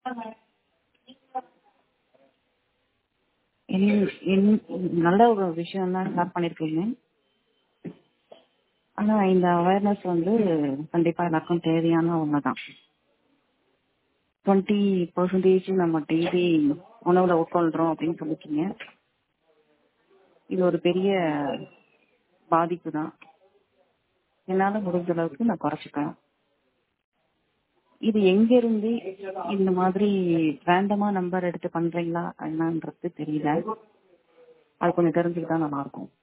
என்- என்- நல்ல ஒரு விஷயம் தான் ஸ்டார்ட் பண்ணியிருக்கீங்க ஆனா இந்த அவேர்னஸ் வந்து கண்டிப்பா எல்லாருக்கும் தேவையான ஒண்ணுதான் டுவெண்ட்டி பர்சன்டேஜ் நம்ம டெய்லி உணவுல உட்கொள்றோம் அப்படின்னு சொல்லிருக்கீங்க இது ஒரு பெரிய பாதிப்பு தான் என்னால முடிஞ்ச அளவுக்கு நான் குறைச்சிப்பேன் இது எங்க இருந்து இந்த மாதிரி ரேண்டமா நம்பர் எடுத்து பண்றீங்களா என்னன்றது தெரியல அது கொஞ்சம் தெரிஞ்சுக்கிட்டா நல்லா இருக்கும்